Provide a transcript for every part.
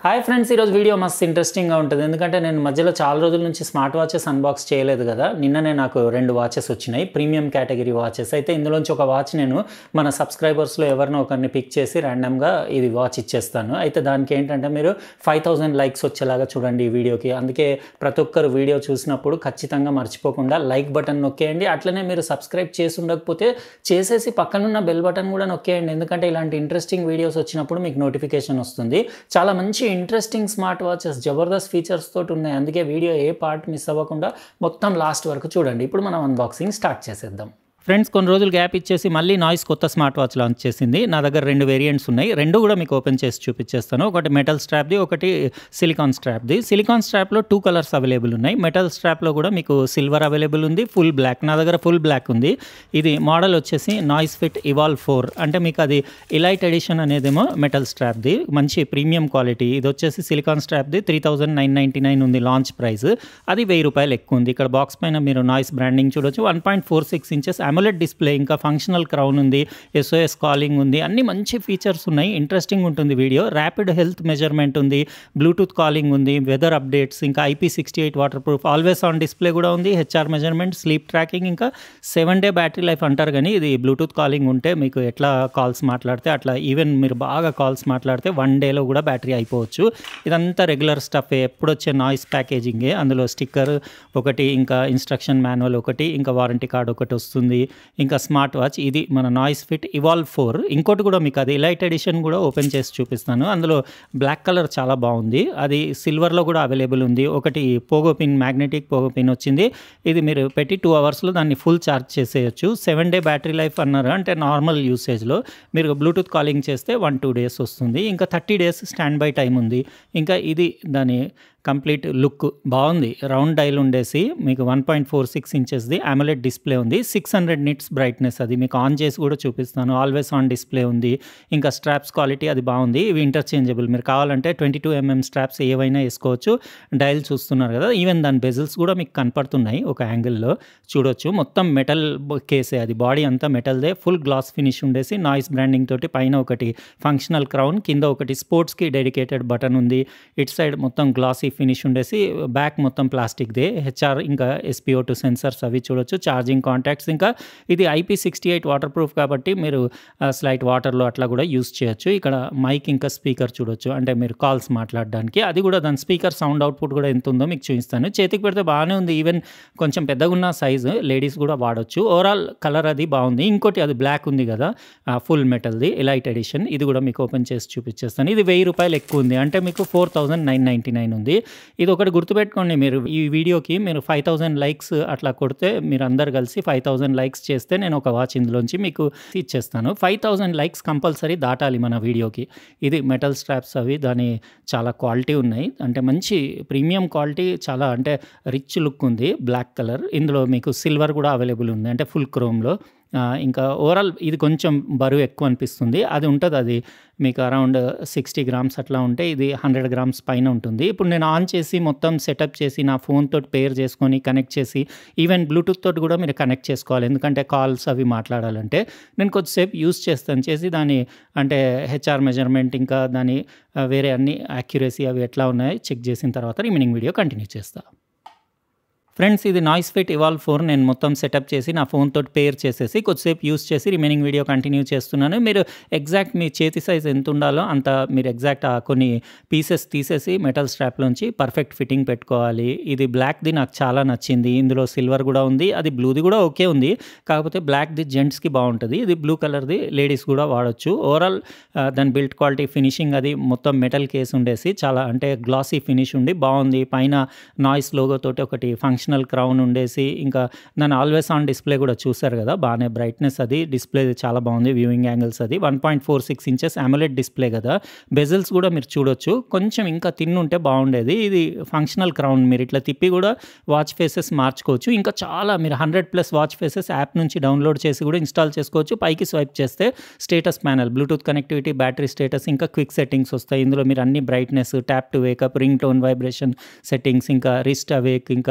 hi friends ఈరోజు video మస్తు ఇంట్రెస్టింగ్గా ఉంటుంది ఎందుకంటే నేను మధ్యలో చాలా రోజుల నుంచి స్మార్ట్ వాచెస్ అన్బాక్స్ చేయలేదు కదా నిన్ననే నాకు రెండు వాచెస్ వచ్చినాయి ప్రీమియం కేటగిరీ వాచెస్ అయితే ఇందులోంచి ఒక వాచ్ నేను మన సబ్స్క్రైబర్స్లో ఎవరినో ఒకరిని పిక్ చేసి ర్యాండమ్గా ఇది వాచ్ ఇచ్చేస్తాను అయితే దానికి ఏంటంటే మీరు ఫైవ్ థౌజండ్ లైక్స్ వచ్చేలాగా చూడండి ఈ వీడియోకి అందుకే ప్రతి ఒక్కరు వీడియో చూసినప్పుడు ఖచ్చితంగా మర్చిపోకుండా లైక్ బటన్ నొక్కేయండి అట్లనే మీరు సబ్స్క్రైబ్ చేసి ఉండకపోతే చేసేసి పక్కనున్న బెల్ బటన్ కూడా నొక్కేయండి ఎందుకంటే ఇలాంటి ఇంట్రెస్టింగ్ వీడియోస్ వచ్చినప్పుడు మీకు నోటిఫికేషన్ వస్తుంది చాలా మంచి ఇంట్రెస్టింగ్ స్మార్ట్ వాచెస్ జబర్దస్త్ ఫీచర్స్ తోటి ఉన్నాయి అందుకే వీడియో ఏ పార్ట్ మిస్ అవ్వకుండా మొత్తం లాస్ట్ వరకు చూడండి ఇప్పుడు మనం అన్బాక్సింగ్ స్టార్ట్ చేసేద్దాం ఫ్రెండ్స్ కొన్ని రోజులు గ్యాప్ ఇచ్చేసి మళ్ళీ నాయిస్ కొత్త స్మార్ట్ వాచ్ లాంచ్ చేసింది నా దగ్గర రెండు వేరియంట్స్ ఉన్నాయి రెండు కూడా మీకు ఓపెన్ చేసి చూపించేస్తాను ఒకటి మెటల్ స్ట్రాప్ది ఒకటి సిలికాన్ స్ట్రాప్ది సిలికాన్ స్ట్రాప్లో టూ కలర్స్ అవైలబుల్ ఉన్నాయి మెటల్ స్ట్రాప్లో కూడా మీకు సిల్వర్ అవైలబుల్ ఉంది ఫుల్ బ్లాక్ నా దగ్గర ఫుల్ బ్లాక్ ఉంది ఇది మోడల్ వచ్చేసి నాయిస్ ఫిట్ ఇవాల్వ్ ఫోర్ అంటే మీకు అది ఇలైట్ ఎడిషన్ అనేదేమో మెటల్ స్ట్రాప్ది మంచి ప్రీమియం క్వాలిటీ ఇది వచ్చేసి సిలికాన్ స్ట్రాప్ది three thousand nine ninety nine ఉంది లాంచ్ ప్రైస్ అది వెయ్యి రూపాయలు ఎక్కువ ఉంది ఇక్కడ బాక్స్ పైన మీరు నాయిస్ బ్రాండింగ్ చూడొచ్చు one point four six inches AMOLED display ఇంకా ఫంక్షనల్ క్రౌన్ ఉంది ఎస్ఓఎస్ కాలింగ్ ఉంది అన్ని మంచి ఫీచర్స్ ఉన్నాయి ఇంట్రెస్టింగ్ ఉంటుంది వీడియో ర్యాపిడ్ హెల్త్ మెజర్మెంట్ ఉంది బ్లూటూత్ కాలింగ్ ఉంది వెదర్ అప్డేట్స్ ఇంకా IP sixty eight waterproof always on display కూడా ఉంది హెచ్ఆర్ మెజర్మెంట్ స్లీప్ ట్రాకింగ్ ఇంకా సెవెన్ డే బ్యాటరీ లైఫ్ అంటారు కానీ ఇది బ్లూటూత్ కాలింగ్ ఉంటే మీకు ఎట్లా కాల్స్ మాట్లాడితే అట్లా ఈవెన్ మీరు బాగా కాల్స్ మాట్లాడితే వన్ డేలో కూడా బ్యాటరీ అయిపోవచ్చు ఇదంతా రెగ్యులర్ స్టఫ్ ఎప్పుడు వచ్చే నాయిస్ ప్యాకేజింగే అందులో స్టిక్కర్ ఒకటి ఇంకా ఇన్స్ట్రక్షన్ మాన్యువల్ ఒకటి ఇంకా వారంటీ కార్డ్ ఒకటి వస్తుంది ఇంకా స్మార్ట్ వాచ్ ఇది మన నాయిస్ ఫిట్ ఇవాల్వ్ ఫోర్ ఇంకోటి కూడా మీకు అది ఎలైట్ ఎడిషన్ కూడా ఓపెన్ చేసి చూపిస్తాను అందులో బ్లాక్ కలర్ చాలా బాగుంది అది సిల్వర్లో కూడా అవైలబుల్ ఉంది ఒకటి pogo pin magnetic pogo pin వచ్చింది ఇది మీరు పెట్టి టూ అవర్స్లో దాన్ని ఫుల్ ఛార్జ్ చేసేయచ్చు సెవెన్ డే బ్యాటరీ లైఫ్ అన్నారు అంటే నార్మల్ యూసేజ్లో మీరు బ్లూటూత్ కాలింగ్ చేస్తే వన్ టూ డేస్ వస్తుంది ఇంకా thirty days standby time ఉంది ఇంకా ఇది దాని కంప్లీట్ లుక్ బాగుంది రౌండ్ డైల్ ఉండేసి మీకు వన్ పాయింట్ ఫోర్ సిక్స్ ఇంచెస్ది అమోలెడ్ డిస్ప్లే ఉంది సిక్స్ హండ్రెడ్ నిట్స్ బ్రైట్నెస్ అది మీకు ఆన్ చేసి కూడా చూపిస్తాను ఆల్వేస్ ఆన్ డిస్ప్లే ఉంది ఇంకా స్ట్రాప్స్ క్వాలిటీ అది బాగుంది ఇవి ఇంటర్చేంజబుల్ మీరు కావాలంటే ట్వంటీ టూ ఎంఎం స్ట్రాప్స్ ఏవైనా వేసుకోవచ్చు డైల్ చూస్తున్నారు కదా ఈవెన్ దాని బెజిల్స్ కూడా మీకు కనపడుతున్నాయి ఒక యాంగిల్లో చూడొచ్చు మొత్తం మెటల్ కేసే అది బాడీ అంతా మెటల్దే ఫుల్ గ్లాస్ ఫినిష్ ఉండేసి నాయిస్ బ్రాండింగ్ తోటి పైన ఒకటి ఫంక్షనల్ క్రౌన్ కింద ఒకటి స్పోర్ట్స్కి డెడికేటెడ్ బటన్ ఉంది ఇట్ సైడ్ మొత్తం గ్లాసీ ఫినిష్ ఉండేసి బ్యాక్ మొత్తం ప్లాస్టిక్దే హెచ్ఆర్ ఇంకా ఎస్పీఓ టూ సెన్సర్స్ అవి చూడొచ్చు ఛార్జింగ్ కాంటాక్ట్స్ ఇంకా ఇది IP sixty eight waterproof కాబట్టి మీరు స్లైట్ వాటర్లో అట్లా కూడా యూస్ చేయొచ్చు ఇక్కడ మైక్ ఇంకా స్పీకర్ చూడొచ్చు అంటే మీరు కాల్స్ మాట్లాడడానికి అది కూడా దాని స్పీకర్ సౌండ్ అవుట్పుట్ కూడా ఎంత ఉందో మీకు చూపిస్తాను చేతికి పెడితే బాగానే ఉంది ఈవెన్ కొంచెం పెద్దగా ఉన్న సైజు లేడీస్ కూడా వాడొచ్చు ఓవరాల్ కలర్ అది బాగుంది ఇంకోటి అది బ్లాక్ ఉంది కదా ఫుల్ మెటల్ది ఎలైట్ ఎడిషన్ ఇది కూడా మీకు ఓపెన్ చేసి చూపించేస్తాను ఇది వెయ్యి రూపాయలు ఎక్కువ ఉంది అంటే మీకు four thousand nine ninety nine ఉంది ఇది ఒకటి గుర్తుపెట్టుకోండి మీరు ఈ వీడియోకి మీరు ఫైవ్ థౌజండ్ లైక్స్ అట్లా కొడితే మీరు అందరు కలిసి ఫైవ్ థౌజండ్ లైక్స్ చేస్తే నేను ఒక వాచ్ ఇందులోంచి మీకు ఇచ్చేస్తాను ఫైవ్ థౌజండ్ లైక్స్ కంపల్సరీ దాటాలి మన వీడియోకి ఇది మెటల్ స్ట్రాప్స్ అవి దాని చాలా క్వాలిటీ ఉన్నాయి అంటే మంచి ప్రీమియం క్వాలిటీ చాలా అంటే రిచ్ లుక్ ఉంది బ్లాక్ కలర్ ఇందులో మీకు సిల్వర్ కూడా అవైలబుల్ ఉంది అంటే ఫుల్ క్రోమ్లో ఇంకా ఓవరాల్ ఇది కొంచెం బరువు ఎక్కువ అనిపిస్తుంది అది ఉంటుంది అది మీకు అరౌండ్ సిక్స్టీ గ్రామ్స్ అట్లా ఉంటే ఇది హండ్రెడ్ గ్రామ్స్ పైన ఉంటుంది ఇప్పుడు నేను ఆన్ చేసి మొత్తం సెటప్ చేసి నా ఫోన్ తోటి పేర్ చేసుకొని కనెక్ట్ చేసి ఈవెన్ బ్లూటూత్ తోటి కూడా మీరు కనెక్ట్ చేసుకోవాలి ఎందుకంటే కాల్స్ అవి మాట్లాడాలంటే నేను కొద్దిసేపు యూస్ చేస్తాను చేసి దాని అంటే హెచ్ఆర్ మెజర్మెంట్ ఇంకా దాని వేరే అన్ని యాక్యురసీ అవి ఎట్లా ఉన్నాయో చెక్ చేసిన తర్వాత రిమైనింగ్ వీడియో కంటిన్యూ చేస్తాను ఫ్రెండ్స్ ఇది నాయిస్ ఫిట్ ఇవాల్వ్ ఫోర్ నేను మొత్తం సెటప్ చేసి నా ఫోన్ తోటి పేర్ చేసేసి కొద్దిసేపు యూస్ చేసి రిమైనింగ్ వీడియో కంటిన్యూ చేస్తున్నాను మీరు ఎగ్జాక్ట్ మీ చేతి సైజ్ ఎంత ఉండాలో అంత మీరు ఎగ్జాక్ట్ కొన్ని పీసెస్ తీసేసి మెటల్ స్ట్రాప్లోంచి పర్ఫెక్ట్ ఫిట్టింగ్ పెట్టుకోవాలి ఇది బ్లాక్ది నాకు చాలా నచ్చింది ఇందులో సిల్వర్ కూడా ఉంది అది బ్లూది కూడా ఓకే ఉంది కాకపోతే బ్లాక్ది జెంట్స్కి బాగుంటుంది ఇది బ్లూ కలర్ది లేడీస్ కూడా వాడచ్చు ఓవరాల్ దాని బిల్డ్ క్వాలిటీ ఫినిషింగ్ అది మొత్తం మెటల్ కేస్ ఉండేసి చాలా అంటే గ్లాసీ ఫినిష్ ఉండి బాగుంది పైన నాయిస్ లోగో తోటి ఒకటి ఫంక్షన్ ఫంక్షనల్ క్రౌన్ ఉండేసి ఇంకా దాని ఆల్వేస్ ఆన్ డిస్ప్లే కూడా చూసారు కదా బాగానే బ్రైట్నెస్ అది డిస్ప్లే చాలా బాగుంది వ్యూయింగ్ యాంగిల్స్ అది one point four six inches AMOLED display కదా బెజిల్స్ కూడా మీరు చూడొచ్చు కొంచెం ఇంకా తిన్నుంటే బాగుండేది ఇది ఫంక్షనల్ క్రౌన్ మీరు ఇట్లా తిప్పి కూడా వాచ్ ఫేసెస్ మార్చుకోవచ్చు ఇంకా చాలా మీరు hundred plus watch faces app నుంచి డౌన్లోడ్ చేసి కూడా ఇన్స్టాల్ చేసుకోవచ్చు పైకి స్వైప్ చేస్తే status panel Bluetooth connectivity battery status ఇంకా క్విక్ సెట్టింగ్స్ వస్తాయి ఇందులో మీరు అన్ని brightness tap to wake up ring tone vibration settings ఇంకా రిస్ట్ అవేక్ ఇంకా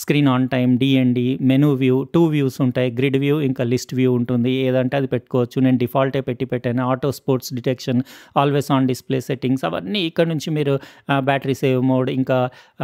screen on time DND menu view two views ఉంటాయి గ్రిడ్ వ్యూ ఇంకా లిస్ట్ వ్యూ ఉంటుంది ఏదంటే అది పెట్టుకోవచ్చు నేను డిఫాల్టే పెట్టి పెట్టాను auto sports detection always on display settings అవన్నీ ఇక్కడ నుంచి మీరు బ్యాటరీ సేవ్ మోడ్ ఇంకా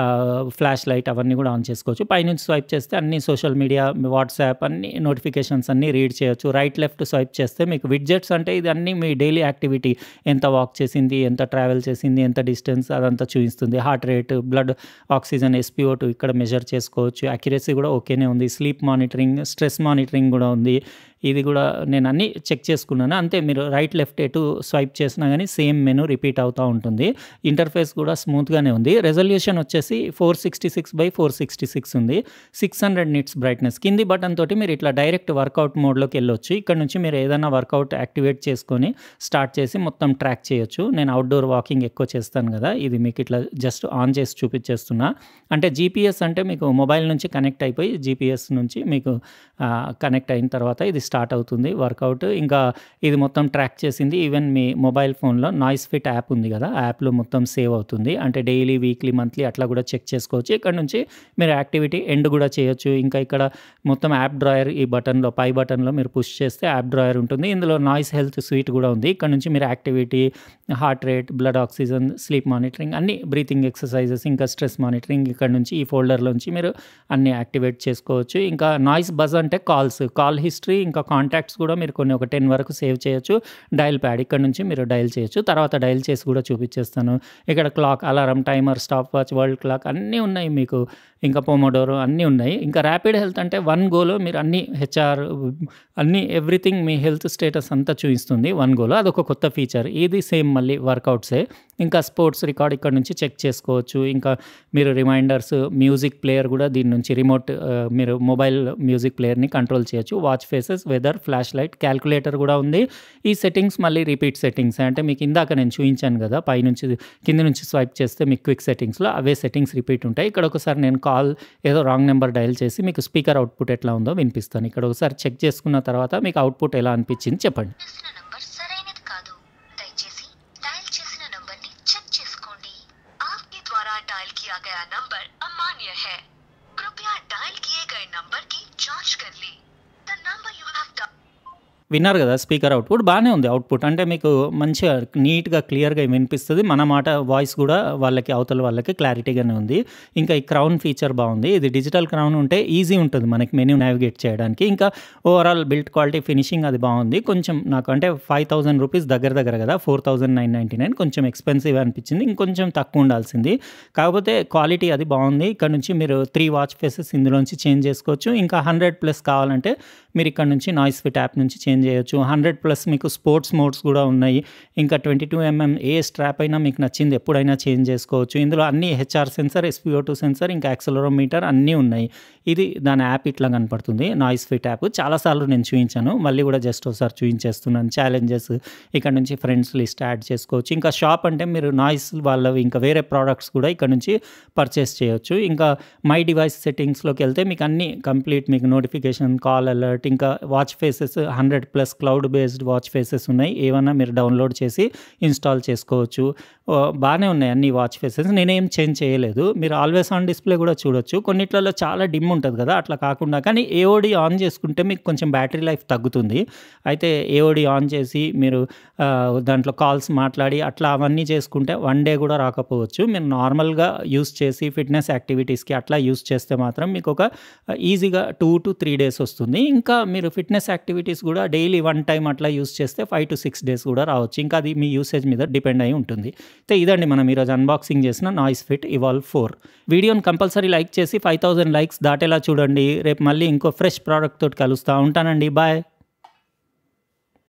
ఫ్లాష్ లైట్ అవన్నీ కూడా ఆన్ చేసుకోవచ్చు పైనుంచి స్వైప్ చేస్తే అన్ని సోషల్ మీడియా వాట్సాప్ అన్ని నోటిఫికేషన్స్ అన్నీ రీడ్ చేయొచ్చు రైట్ లెఫ్ట్ స్వైప్ చేస్తే మీకు విడ్జెట్స్ అంటే ఇది అన్నీ మీ డైలీ యాక్టివిటీ ఎంత వాక్ చేసింది ఎంత ట్రావెల్ చేసింది ఎంత డిస్టెన్స్ అదంతా చూపిస్తుంది heart rate blood oxygen SpO two ఇక్కడ మెజర్ చేసుకోవచ్చు అక్యురసీ కూడా ఓకేనే ఉంది స్లీప్ మానిటరింగ్ స్ట్రెస్ మానిటరింగ్ కూడా ఉంది ఇది కూడా నేను అన్నీ చెక్ చేసుకున్నాను అంతే మీరు రైట్ లెఫ్ట్ ఎటు స్వైప్ చేసినా కానీ సేమ్ మెనూ రిపీట్ అవుతూ ఉంటుంది ఇంటర్ఫేస్ కూడా స్మూత్గానే ఉంది రెజల్యూషన్ వచ్చేసి four sixty six by four sixty six ఉంది సిక్స్ హండ్రెడ్ నిట్స్ బ్రైట్నెస్ కింది బటన్ తోటి మీరు ఇట్లా డైరెక్ట్ వర్కౌట్ మోడ్లోకి వెళ్ళొచ్చు ఇక్కడ నుంచి మీరు ఏదైనా వర్కౌట్ యాక్టివేట్ చేసుకొని స్టార్ట్ చేసి మొత్తం ట్రాక్ చేయొచ్చు నేను అవుట్డోర్ వాకింగ్ ఎక్కువ చేస్తాను కదా ఇది మీకు ఇట్లా జస్ట్ ఆన్ చేసి చూపించేస్తున్నా అంటే జీపీఎస్ అంటే మీకు మొబైల్ నుంచి కనెక్ట్ అయిపోయి జీపీఎస్ నుంచి మీకు కనెక్ట్ అయిన తర్వాత ఇది స్టార్ట్ అవుతుంది వర్కౌట్ ఇంకా ఇది మొత్తం ట్రాక్ చేసింది ఈవెన్ మీ మొబైల్ ఫోన్లో నాయిస్ ఫిట్ యాప్ ఉంది కదా ఆ యాప్లో మొత్తం సేవ్ అవుతుంది అంటే డైలీ వీక్లీ మంత్లీ అట్లా కూడా చెక్ చేసుకోవచ్చు ఇక్కడ నుంచి మీరు యాక్టివిటీ ఎండ్ కూడా చేయొచ్చు ఇంకా ఇక్కడ మొత్తం యాప్ డ్రాయర్ ఈ బటన్లో పై బటన్లో మీరు పుష్ చేస్తే యాప్ డ్రాయర్ ఉంటుంది ఇందులో నాయిస్ హెల్త్ స్వీట్ కూడా ఉంది ఇక్కడ నుంచి మీరు activity heart rate blood oxygen sleep monitoring అన్ని బ్రీతింగ్ ఎక్సర్సైజెస్ ఇంకా స్ట్రెస్ మానిటరింగ్ ఇక్కడ నుంచి ఈ ఫోల్డర్లోంచి మీరు అన్ని యాక్టివేట్ చేసుకోవచ్చు ఇంకా నాయిస్ బజ్ అంటే కాల్స్ కాల్ హిస్టరీ ఇంకా కాంటాక్ట్స్ కూడా మీరు కొన్ని ఒక టెన్ వరకు సేవ్ చేయొచ్చు డయల్ ప్యాడ్ ఇక్కడ నుంచి మీరు డయల్ చేయొచ్చు తర్వాత డయల్ చేసి కూడా చూపించేస్తాను ఇక్కడ clock alarm timer stopwatch world clock అన్నీ ఉన్నాయి మీకు ఇంకా పోమోడోరో అన్నీ ఉన్నాయి ఇంకా ర్యాపిడ్ హెల్త్ అంటే వన్ గోలో మీరు అన్ని హెచ్ఆర్ అన్ని ఎవ్రీథింగ్ మీ హెల్త్ స్టేటస్ అంతా చూపిస్తుంది వన్ గోలో అదొక కొత్త ఫీచర్ ఇది సేమ్ మళ్ళీ వర్కౌట్సే ఇంకా స్పోర్ట్స్ రికార్డ్ ఇక్కడ నుంచి చెక్ చేసుకోవచ్చు ఇంకా మీరు రిమైండర్స్ మ్యూజిక్ ప్లేయర్ కూడా దీని నుంచి రిమోట్ మీరు మొబైల్ మ్యూజిక్ ప్లేయర్ని కంట్రోల్ చేయొచ్చు watch faces weather flash light calculator కూడా ఉంది ఈ సెట్టింగ్స్ మళ్ళీ రిపీట్ సెట్టింగ్స్ అంటే మీకు ఇందాక నేను చూపించాను కదా పైనుంచి కింద నుంచి స్వైప్ చేస్తే మీకు క్విక్ సెట్టింగ్స్లో అవే సెట్టింగ్స్ రిపీట్ ఉంటాయి ఇక్కడ ఒకసారి నేను కాల్ ఏదో రాంగ్ నెంబర్ డయల్ చేసి మీకు స్పీకర్ అవుట్పుట్ ఎట్లా ఉందో వినిపిస్తాను ఇక్కడ ఒకసారి చెక్ చేసుకున్న తర్వాత మీకు అవుట్పుట్ ఎలా అనిపించింది చెప్పండి చేసిన నంబర్ సరైనది కాదు దయచేసి డయల్ చేసిన నంబర్ ని చెక్ చేసుకోండి आपके द्वारा डायल किया गया नंबर अमान्य है कृपया डायल किए गए नंबर की जांच कर ली the number you have dial విన్నారు కదా స్పీకర్ అవుట్పుట్ బాగానే ఉంది అవుట్పుట్ అంటే మీకు మంచిగా నీట్గా క్లియర్గా వినిపిస్తుంది మన మాట వాయిస్ కూడా వాళ్ళకి అవతల వాళ్ళకి క్లారిటీగానే ఉంది ఇంకా ఈ క్రౌన్ ఫీచర్ బాగుంది ఇది డిజిటల్ క్రౌన్ ఉంటే ఈజీ ఉంటుంది మనకి మెనూ నావిగేట్ చేయడానికి ఇంకా ఓవరాల్ బిల్డ్ క్వాలిటీ ఫినిషింగ్ అది బాగుంది కొంచెం నాకు అంటే ఫైవ్ థౌసండ్ రూపీస్ దగ్గర దగ్గర కదా four thousand nine ninety nine కొంచెం ఎక్స్పెన్సివ్ అనిపించింది ఇంకొంచెం తక్కువ ఉండాల్సింది కాకపోతే క్వాలిటీ అది బాగుంది ఇక్కడ నుంచి మీరు త్రీ వాచ్ ఫేసెస్ ఇందులోంచి చేంజ్ చేసుకోవచ్చు ఇంకా హండ్రెడ్ ప్లస్ కావాలంటే మీరు ఇక్కడ నుంచి నాయిస్ ఫిట్ యాప్ నుంచి చేంజ్ చేయొచ్చు హండ్రెడ్ ప్లస్ మీకు స్పోర్ట్స్ మోడ్స్ కూడా ఉన్నాయి ఇంకా ట్వంటీ టూ ఎంఎం ఏ స్ట్రాప్ అయినా మీకు నచ్చింది ఎప్పుడైనా చేంజ్ చేసుకోవచ్చు ఇందులో అన్ని HR sensor SpO two sensor ఇంకా యాక్సలరోమీటర్ అన్నీ ఉన్నాయి ఇది దాని యాప్ ఇట్లా కనపడుతుంది నాయిస్ ఫిట్ యాప్ చాలాసార్లు నేను చూపించాను మళ్ళీ కూడా జస్ట్ ఒకసారి చూపించేస్తున్నాను ఛాలెంజెస్ ఇక్కడ నుంచి ఫ్రెండ్స్ లిస్ట్ యాడ్ చేసుకోవచ్చు ఇంకా షాప్ అంటే మీరు నాయిస్ వాళ్ళవి ఇంకా వేరే ప్రోడక్ట్స్ కూడా ఇక్కడ నుంచి పర్చేస్ చేయొచ్చు ఇంకా మై డివైస్ సెట్టింగ్స్లోకి వెళ్తే మీకు అన్ని కంప్లీట్ మీకు నోటిఫికేషన్ కాల్ అలర్ట్ ఇంకా watch faces hundred plus cloud based watch faces ఉన్నాయి ఏమన్నా మీరు డౌన్లోడ్ చేసి ఇన్స్టాల్ చేసుకోవచ్చు ఓ, బాగానే ఉన్నాయి అన్ని వాచ్ ఫేసెస్ నేనేం చేంజ్ చేయలేదు మీరు ఆల్వేస్ ఆన్ డిస్ప్లే కూడా చూడొచ్చు కొన్నిట్లలో చాలా డిమ్ ఉంటుంది కదా అట్లా కాకుండా కానీ ఏఓడి ఆన్ చేసుకుంటే మీకు కొంచెం బ్యాటరీ లైఫ్ తగ్గుతుంది అయితే ఏఓడి ఆన్ చేసి మీరు ఆ, దాంట్లో కాల్స్ మాట్లాడి అట్లా అవన్నీ చేసుకుంటే వన్ డే కూడా రాకపోవచ్చు మీరు నార్మల్గా యూస్ చేసి ఫిట్నెస్ యాక్టివిటీస్కి అట్లా యూస్ చేస్తే మాత్రం మీకు ఒక ఈజీగా టూ టు త్రీ డేస్ వస్తుంది ఇంకా మీరు ఫిట్నెస్ యాక్టివిటీస్ కూడా డైలీ వన్ టైం అట్లా యూస్ చేస్తే ఫైవ్ టు సిక్స్ డేస్ కూడా రావచ్చు ఇంకా అది మీ యూసేజ్ మీద డిపెండ్ అయి ఉంటుంది అయితే ఇదండి మనం ఈరోజు అన్బాక్సింగ్ చేసిన నాయిస్ ఫిట్ ఇవాల్వ్ ఫోర్ వీడియోని కంపల్సరీ లైక్ చేసి ఫైవ్ థౌసండ్ లైక్స్ దాటేలా చూడండి రేపు మళ్ళీ ఇంకో ఫ్రెష్ ప్రోడక్ట్ తోటి కలుస్తూ ఉంటానండి బాయ్